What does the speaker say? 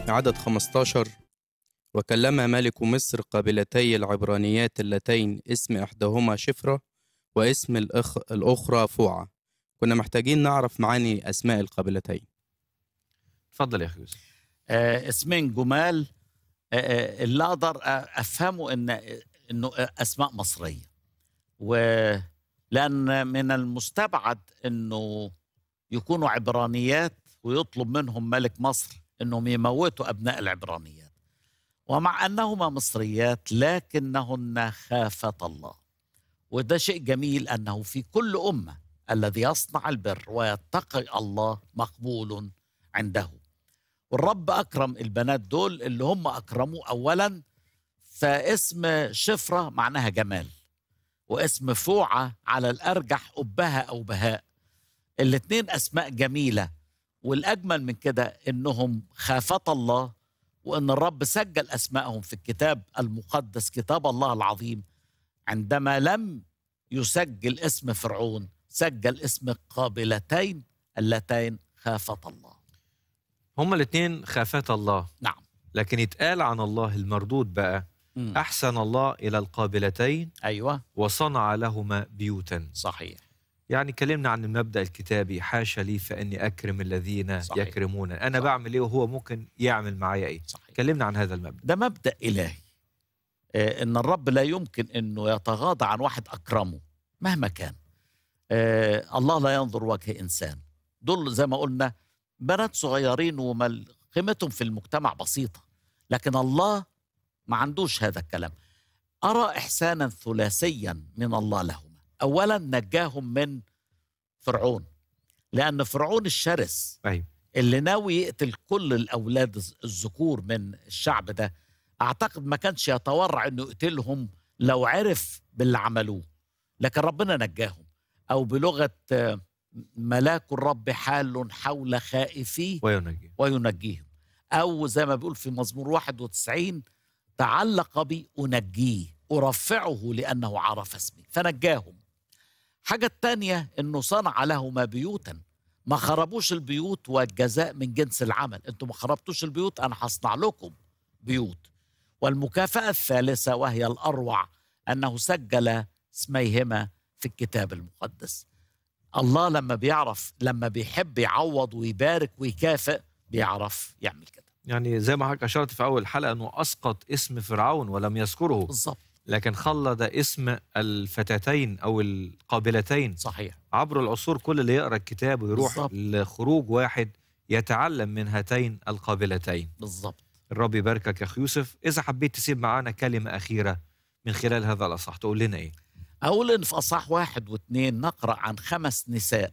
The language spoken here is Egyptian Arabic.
عدد 15 وكلم ملك مصر قابلتي العبرانيات اللتين اسم إحداهما شفرة واسم الأخ... الأخرى فوعة كنا محتاجين نعرف معاني أسماء القابلتين اتفضل يا اخي يوسف آه، اسمين جمال آه، آه، اللي اقدر آه، افهمه ان انه اسماء مصريه ولان من المستبعد انه يكونوا عبرانيات ويطلب منهم ملك مصر انهم يموتوا ابناء العبرانيات ومع انهما مصريات لكنهن خافتا الله وده شيء جميل انه في كل امه الذي يصنع البر ويتقي الله مقبول عنده والرب اكرم البنات دول اللي هم اكرموه اولا فاسم شفره معناها جمال واسم فوعه على الارجح ابها او بهاء الاتنين اسماء جميله والاجمل من كده انهم خافتا الله وان الرب سجل اسمائهم في الكتاب المقدس كتاب الله العظيم عندما لم يسجل اسم فرعون سجل اسم القابلتين اللتين خافتا الله هما الاثنين خافتا الله نعم لكن يتقال عن الله المردود بقى مم. احسن الله الى القابلتين ايوه وصنع لهما بيوتا صحيح يعني كلمنا عن المبدا الكتابي حاشا لي فاني اكرم الذين صحيح. يكرمون انا صح. بعمل ايه وهو ممكن يعمل معايا ايه صحيح كلمنا عن هذا المبدا ده مبدا الهي آه، ان الرب لا يمكن انه يتغاضى عن واحد اكرمه مهما كان آه، الله لا ينظر وجه انسان دول زي ما قلنا بنات صغيرين وما قيمتهم في المجتمع بسيطه لكن الله ما عندوش هذا الكلام ارى احسانا ثلاثيا من الله لهما اولا نجاهم من فرعون لان فرعون الشرس أيوة. اللي ناوي يقتل كل الاولاد الز- الذكور من الشعب ده اعتقد ما كانش يتورع انه يقتلهم لو عرف باللي عملوه لكن ربنا نجاهم او بلغه آه، ملاك الرب حال حول خائفيه وينجي وينجيهم أو زي ما بيقول في مزمور 91 تعلق بي أنجيه أرفعه لأنه عرف اسمي فنجاهم حاجة التانية أنه صنع لهما بيوتا ما خربوش البيوت والجزاء من جنس العمل أنتم ما خربتوش البيوت أنا هصنع لكم بيوت والمكافأة الثالثة وهي الأروع أنه سجل اسميهما في الكتاب المقدس الله لما بيعرف لما بيحب يعوض ويبارك ويكافئ بيعرف يعمل كده يعني زي ما حضرتك اشرت في اول حلقه انه اسقط اسم فرعون ولم يذكره بالظبط لكن خلد اسم الفتاتين او القابلتين صحيح عبر العصور كل اللي يقرا الكتاب ويروح بالظبط. لخروج واحد يتعلم من هاتين القابلتين بالظبط الرب يباركك يا اخي يوسف اذا حبيت تسيب معانا كلمه اخيره من خلال هذا الاصح تقول لنا ايه أقول إن في أصح واحد واثنين نقرأ عن خمس نساء